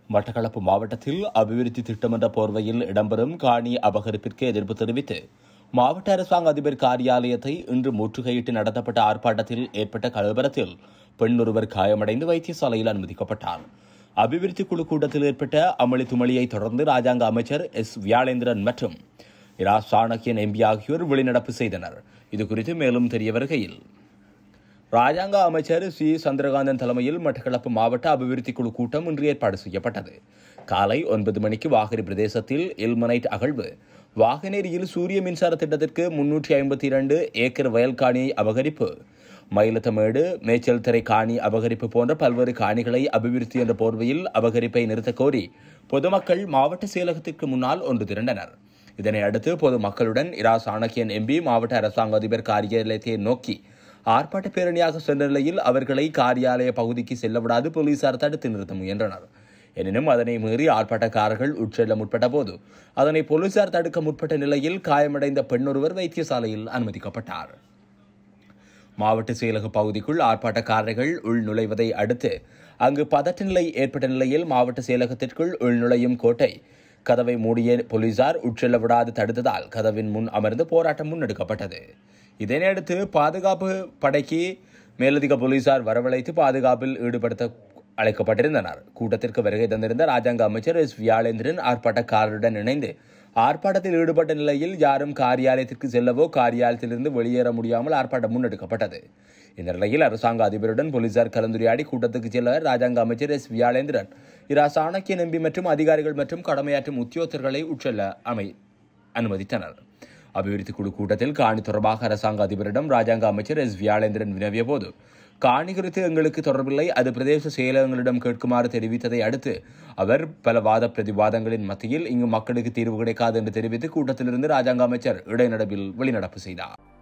மட்டக்களப்பு மாவட்டத்தில் அபிவிருத்தி திட்டம் என்ற போர்வையில் இடம்பெறும் காணி அபகரிப்பிற்கு எதிர்ப்பு தெரிவித்து மாவட்ட அரசாங்க அதிபர் காரியாலயத்தை இன்று முற்றுகையிட்டு நடத்தப்பட்ட ஆர்ப்பாட்டத்தில் ஏற்பட்ட கலவரத்தில் பெண் ஒருவர் காயமடைந்து வைத்தியசாலையில் அனுமதிக்கப்பட்டார் அபிவிருத்தி குழு கூட்டத்தில் ஏற்பட்ட அமளி துமளியை தொடர்ந்து ராஜாங்க அமைச்சர் எஸ் வியாழேந்திரன் மற்றும் இரா சாணக்கியன் எம்பி ஆகியோர் வெளிநடப்பு செய்தனர் இதுகுறித்து மேலும் தெரிய வருகையில் ராஜாங்க அமைச்சர் சி சந்திரகாந்தன் தலைமையில் மட்டக்களப்பு மாவட்ட அபிவிருத்தி குழு கூட்டம் இன்று ஏற்பாடு செய்யப்பட்டது காலை ஒன்பது மணிக்கு வாகரி பிரதேசத்தில் இல்மனைட் அகழ்வு வாகனேரியில் சூரிய மின்சார திட்டத்திற்கு முன்னூற்றி ஐம்பத்தி இரண்டு ஏக்கர் வயல் காணியை அபகரிப்பு மயிலத்தமேடு மேய்ச்சல் திரை காணி அபகரிப்பு போன்ற பல்வேறு காணிகளை அபிவிருத்தி என்ற போர்வையில் அபகரிப்பை நிறுத்தக் கோரி பொதுமக்கள் மாவட்ட செயலகத்திற்கு முன்னால் ஒன்று திரண்டனர் இதனை அடுத்து பொதுமக்களுடன் இரா சாணக்கியன் எம்பி மாவட்ட அரசாங்க அதிபர் காரியாலயத்தை நோக்கி ஆர்ப்பாட்ட பேரணியாக சென்ற நிலையில் அவர்களை காரியாலய பகுதிக்கு செல்லவிடாது போலீசார் தடுத்து நிறுத்த முயன்றனர் எனினும் அதனை மீறி ஆர்ப்பாட்டக்காரர்கள் உட்செல்ல முற்பட்ட போது அதனை போலீசார் தடுக்க முற்பட்ட நிலையில் காயமடைந்த பெண்ணொருவர் வைத்தியசாலையில் அனுமதிக்கப்பட்டார் மாவட்ட செயலக பகுதிக்குள் ஆர்ப்பாட்டக்காரர்கள் உள் நுழைவதை அடுத்து அங்கு பதட்ட நிலை ஏற்பட்ட நிலையில் மாவட்ட செயலகத்திற்குள் உள்நுழையும் கோட்டை கதவை மூடிய போலீசார் உட்செல்ல விடாது தடுத்ததால் கதவின் முன் அமர்ந்து போராட்டம் முன்னெடுக்கப்பட்டது இதனையடுத்து பாதுகாப்பு படைக்கு மேலதிக போலீசார் வரவழைத்து பாதுகாப்பில் ஈடுபடுத்த அழைக்கப்பட்டிருந்தனர் கூட்டத்திற்கு வருகை தந்திருந்த ராஜாங்க அமைச்சர் எஸ் வியாழேந்திரன் ஆர்ப்பாட்டக்காரருடன் இணைந்து ஆர்ப்பாட்டத்தில் ஈடுபட்ட நிலையில் யாரும் காரியாலயத்திற்கு செல்லவோ காரியாலயத்திலிருந்து வெளியேற முடியாமல் ஆர்ப்பாட்டம் முன்னெடுக்கப்பட்டது இந்த நிலையில் அரசாங்க அதிபருடன் போலீசார் கலந்துரையாடி கூட்டத்துக்கு செல்ல ராஜாங்க அமைச்சர் எஸ் வியாழேந்திரன் இரா சாணக்கியன் எம்பி மற்றும் அதிகாரிகள் மற்றும் கடமையாற்றும் உத்தியோகத்தர்களை உட்செல்ல அமை அனுமதித்தனர் அபிவிருத்தி குழு கூட்டத்தில் காணி தொடர்பாக அரசாங்க அதிபரிடம் ராஜாங்க அமைச்சர் எஸ் வியாழேந்திரன் வினவிய போது காணி குறித்து எங்களுக்கு தொடர்பில்லை அது பிரதேச செயலகங்களிடம் கேட்குமாறு தெரிவித்ததை அடுத்து அவர் பல வாத பிரதிவாதங்களின் மத்தியில் இங்கு மக்களுக்கு தீர்வு கிடைக்காது என்று தெரிவித்து கூட்டத்திலிருந்து ராஜாங்க அமைச்சர் இடைநடப்பில் வெளிநடப்பு செய்தார்